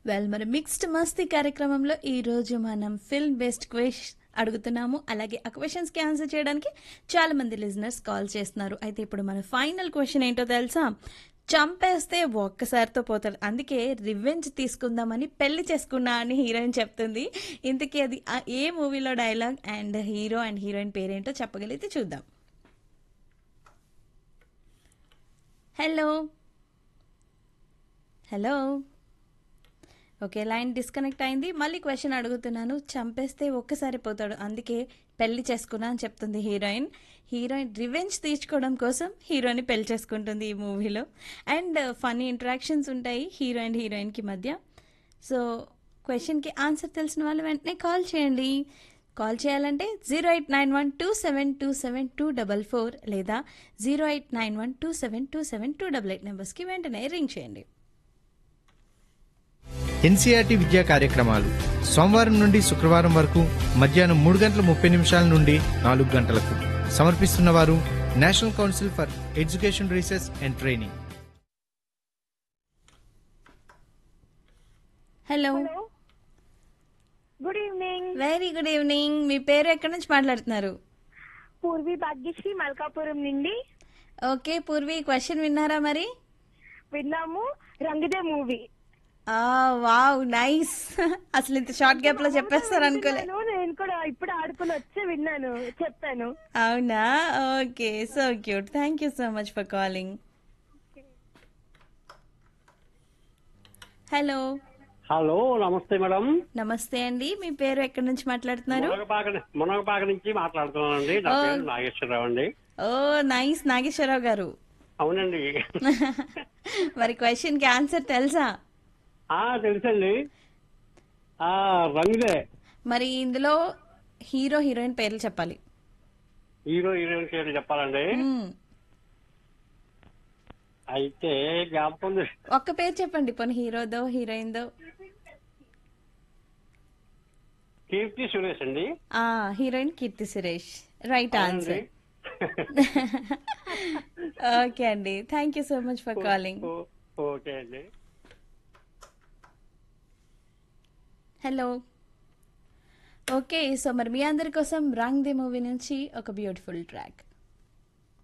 Well మరి mixed మస్తీ కార్యక్రమంలో ఈ రోజు మనం ఫిల్మ్ బేస్డ్ క్వెష్ అడుగుతున్నాము అలాగే ఆ క్వశ్చన్స్కి ఆన్సర్ చేయడానికి చాలా మంది లిజనర్స్ కాల్ చేస్తున్నారు అయితే ఇప్పుడు మన ఫైనల్ క్వశ్చన్ ఏంటో తెలుసా చంపేస్తే ఒక్కసారితో పోతాడు అందుకే రివెంజ్ తీసుకుందామని పెళ్లి చేసుకున్నా అని హీరోయిన్ చెప్తుంది ఇంతకీ అది ఆ ఏ మూవీలో dialogue and hero and heroine పేరేంటో చెప్పగలిగితే చూద్దాం hello hello okay line disconnect అయింది మళ్ళీ క్వశ్చన్ అడుగుతున్నాను చంపేస్తే ఒక్కసారి పోతాడు అందుకే పెళ్లి చేసుకున్నా అని చెప్తుంది హీరోయిన్ హీరోయిన్ రివెంజ్ తీర్చుకోవడం కోసం హీరోని పెళ్లి చేసుకుంటుంది ఈ మూవీలో అండ్ ఫన్నీ ఇంటరాక్షన్స్ ఉంటాయి హీరో అండ్ హీరోయిన్కి మధ్య సో క్వశ్చన్కి ఆన్సర్ తెలిసిన వాళ్ళు వెంటనే కాల్ చేయండి కాల్ చేయాలంటే zero eight nine one two seven two seven two double four లేదా zero eight nine one two seven two seven two double eight నెంబర్స్కి వెంటనే రింగ్ చేయండి ఎన్సీఆర్టీ విద్యా కార్యక్రమాలు సోమవారం నుండి శుక్రవారం వరకు మధ్యాహ్నం మూడు గంటల ముప్పై నిమిషాల నుండి నాలుగు గంటలకు సమర్పిస్తున్న వారు national council for education research and training hello hello good evening very good evening మీ పేరు ఎక్కడి నుంచి మాట్లాడుతున్నారు పూర్వి భాగ్యశ్రీ మల్కాపురం నుండి ఓకే పూర్వి క్వశ్చన్ విన్నారా మరి విన్నాము రంగుదే మూవీ ఆ వావ్ నైస్ అసలు ఇంత షార్ట్ గ్యాప్ లో చెప్పేస్తారు అనుకోలే నేను కూడా ఇప్పుడు ఆడుకుని వచ్చి విన్నాను చెప్పాను అవునా okay so cute thank you so much for calling hello hello నమస్తే మేడం నమస్తే అండి మీ పేరు ఎక్కడి నుంచి మాట్లాడుతున్నారు మునగపాక మునగపాక నుంచి మాట్లాడుతున్నానండి నా పేరు నాగేశ్వరరావు అండి ఓ నైస్ నాగేశ్వరరావు గారు అవునండి మరి క్వశ్చన్ కి ఆన్సర్ తెలుసా ఆ తెలుసండి ఆ రంగులే మరి ఇందులో హీరో హీరోయిన్ పేర్లు చెప్పాలి హీరో హీరోయిన్ పేరు చెప్పాలండి మ్మ్. అయితే జ్ఞాపకం ఉంది. ఒక్క పేరు చెప్పండి పోనీ హీరోదో హీరోయిన్దో కీర్తి సురేష్ అండి ఆ heroine Keerthy Suresh right answer okay అండి thank you so much for calling ఓ- ఓకే అండి హలో ఓకే సో మరి మీ అందరి కోసం రంగ్ ది మూవీ నుంచి ఒక బ్యూటిఫుల్ ట్రాక్